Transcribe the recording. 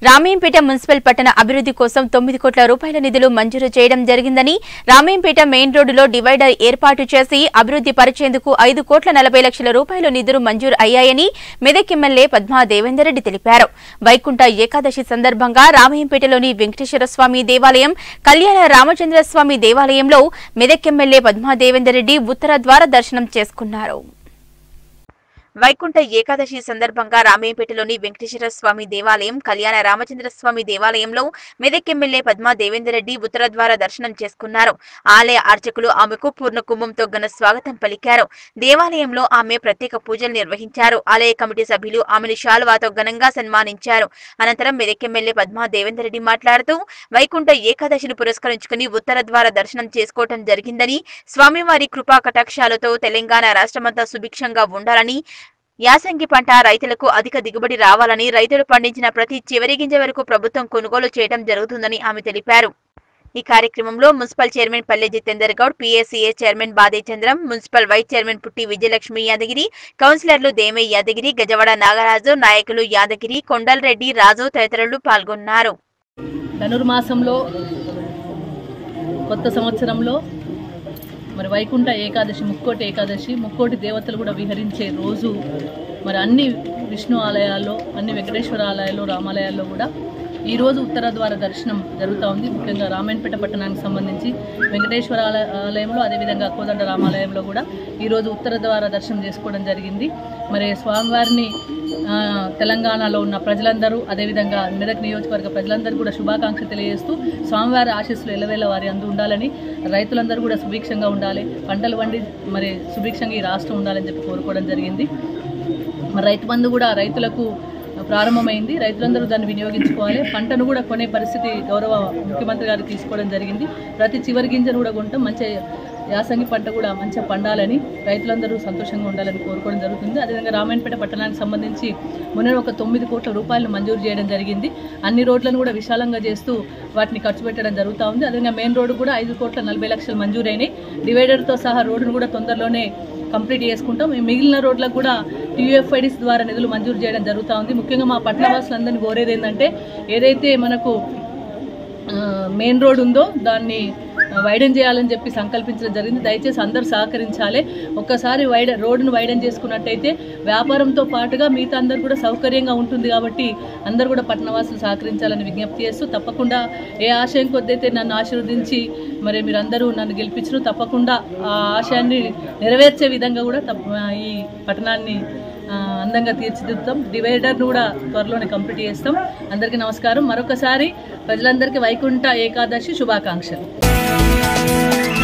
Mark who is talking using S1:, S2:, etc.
S1: Ramayampet municipal పట్టణ అభివృద్ధి కోసం తొమ్మిది కోట్ల రూపాయల నిధులు మంజూరు చేయడం జరిగిందని రామేంపేట మెయిన్ రోడ్డులో డివైడర్ ఏర్పాటు చేసి అభివృద్ధి పరిచేందుకు ఐదు కోట్ల నలభై లక్షల రూపాయల నిధులు మంజూరు అయ్యాయని మెదక్ ఎమ్మెల్యే పద్మా దేవేందర్ రెడ్డి తెలిపారు వైకుంఠ ఏకాదశి సందర్భంగా రామయ్యంపేటలోని వెంకటేశ్వర స్వామి దేవాలయం కళ్యాణ రామచంద్ర స్వామి దేవాలయంలో మెదక్ ఎమ్మెల్యే పద్మా దేవేందర్ రెడ్డి ఉత్తర ద్వార దర్శనం చేసుకున్నారు వైకుంఠ ఏకాదశి సందర్భంగా రామయ్యపేటలోని వెంకటేశ్వర స్వామి దేవాలయం కళ్యాణ రామచంద్ర స్వామి దేవాలయంలో మెదక్ ఎమ్మెల్యే పద్మా దేవేందర్ రెడ్డి ఉత్తర ద్వార దర్శనం చేసుకున్నారు ఆలయ అర్చకులు ఆమెకు పూర్ణ కుంభంతో ఘన స్వాగతం పలికారు దేవాలయంలో ఆమె ప్రత్యేక పూజలు నిర్వహించారు ఆలయ కమిటీ సభ్యులు ఆమెను శాలువాతో ఘనంగా సన్మానించారు అనంతరం మెదక్ ఎమ్మెల్యే పద్మా దేవేందర్ రెడ్డి మాట్లాడుతూ వైకుంఠ ఏకాదశిని పురస్కరించుకుని ఉత్తర ద్వార దర్శనం చేసుకోవటం జరిగిందని స్వామివారి కృపా కటాక్షాలతో తెలంగాణ రాష్ట్రమంతా సుభిక్షంగా ఉండాలని యాసంగి పంట రైతులకు అధిక దిగుబడి రావాలని రైతులు పండించిన ప్రతి చివరి గింజ వరకు ప్రభుత్వం కొనుగోలు చేయడం జరుగుతుందని ఆమె తెలిపారు ఈ కార్యక్రమంలో మున్సిపల్ చైర్మన్ పల్లె జితేందర్ గౌడ్ పీఏసీఏ చైర్మన్ బాదే చంద్రం మున్సిపల్ వైస్ చైర్మన్ పుట్టి విజయలక్ష్మి యాదగిరి కౌన్సిలర్లు దేమే యాదగిరి గజవాడ నాగరాజు నాయకులు యాదగిరి కొండలరెడ్డి రాజు తదితరులు పాల్గొన్నారు
S2: ధనుర్మాసంలో కొత్త సంవత్సరంలో మరి వైకుంఠ ఏకాదశి ముక్కోటి ఏకాదశి ముక్కోటి దేవతలు కూడా విహరించే రోజు మరి అన్ని విష్ణు ఆలయాల్లో అన్ని వెంకటేశ్వర ఆలయాల్లో రామాలయాల్లో కూడా ఈ రోజు ఉత్తర ద్వార దర్శనం జరుగుతూ ఉంది ముఖ్యంగా రామాయణపేట పట్టణానికి సంబంధించి వెంకటేశ్వర ఆలయ- ఆలయంలో అదేవిధంగా కోదండ రామాలయంలో కూడా ఈరోజు ఉత్తర ద్వార దర్శనం చేసుకోవడం జరిగింది మరి స్వామివారిని ఆ, తెలంగాణలో ఉన్న ప్రజలందరూ అదేవిధంగా మెదక్ నియోజకవర్గ ప్రజలందరూ కూడా శుభాకాంక్షలు తెలియజేస్తూ స్వామివారి ఆశీస్సులు ఎల్లవేళ వారి అందు ఉండాలని రైతులందరూ కూడా సుభిక్షంగా ఉండాలి పంటలు పండి మరి సుభిక్షంగా ఈ రాష్ట్రం ఉండాలని చెప్పి కోరుకోవడం జరిగింది మరి రైతు బంధు కూడా రైతులకు ప్రారంభమైంది రైతులందరూ దాన్ని వినియోగించుకోవాలి పంటను కూడా కొనే పరిస్థితి గౌరవ ముఖ్యమంత్రి గారు తీసుకోవడం జరిగింది ప్రతి చివరి గింజను కూడా కొంటాం మంచి యాసంగి పంట కూడా మంచిగా పండాలని రైతులందరూ సంతోషంగా ఉండాలని కోరుకోవడం జరుగుతుంది అదేవిధంగా రామాయణపేట పట్టణానికి సంబంధించి మొన్న ఒక తొమ్మిది కోట్ల రూపాయలు మంజూరు చేయడం జరిగింది అన్ని రోడ్లను కూడా విశాలంగా చేస్తూ వాటిని ఖర్చు పెట్టడం జరుగుతూ ఉంది అదేవిధంగా మెయిన్ రోడ్డు కూడా ఐదు కోట్ల నలభై లక్షలు మంజూరైనాయి డివైడర్తో సహా రోడ్డును కూడా తొందరలోనే కంప్లీట్ చేసుకుంటాం ఈ మిగిలిన రోడ్లకు కూడా టీయూఎఫ్ఐడిస్ ద్వారా నిధులు మంజూరు చేయడం జరుగుతూ ఉంది ముఖ్యంగా మా పట్టణవాసులందరినీ కోరేది ఏంటంటే ఏదైతే మనకు ఆ, మెయిన్ రోడ్ ఉందో దాన్ని వైడన్ చేయాలని చెప్పి సంకల్పించడం జరిగింది దయచేసి అందరూ సహకరించాలి ఒక్కసారి వైడ రోడ్డును వైడన్ చేసుకున్నట్టయితే వ్యాపారంతో పాటుగా మిగతా అందరూ కూడా సౌకర్యంగా ఉంటుంది కాబట్టి అందరూ కూడా పట్టణవాసులు సహకరించాలని విజ్ఞప్తి చేస్తూ తప్పకుండా ఏ ఆశయం కొద్దైతే నన్ను ఆశీర్వదించి మరి మీరందరూ నన్ను గెలిపించరు తప్పకుండా ఆ ఆశయాన్ని నెరవేర్చే విధంగా కూడా తప్ప ఈ పట్టణాన్ని ఆ, అందంగా తీర్చిదిద్దుతాం డివైడర్ను కూడా త్వరలోనే కంప్లీట్ చేస్తాం అందరికీ నమస్కారం మరొకసారి ప్రజలందరికీ వైకుంఠ ఏకాదశి శుభాకాంక్షలు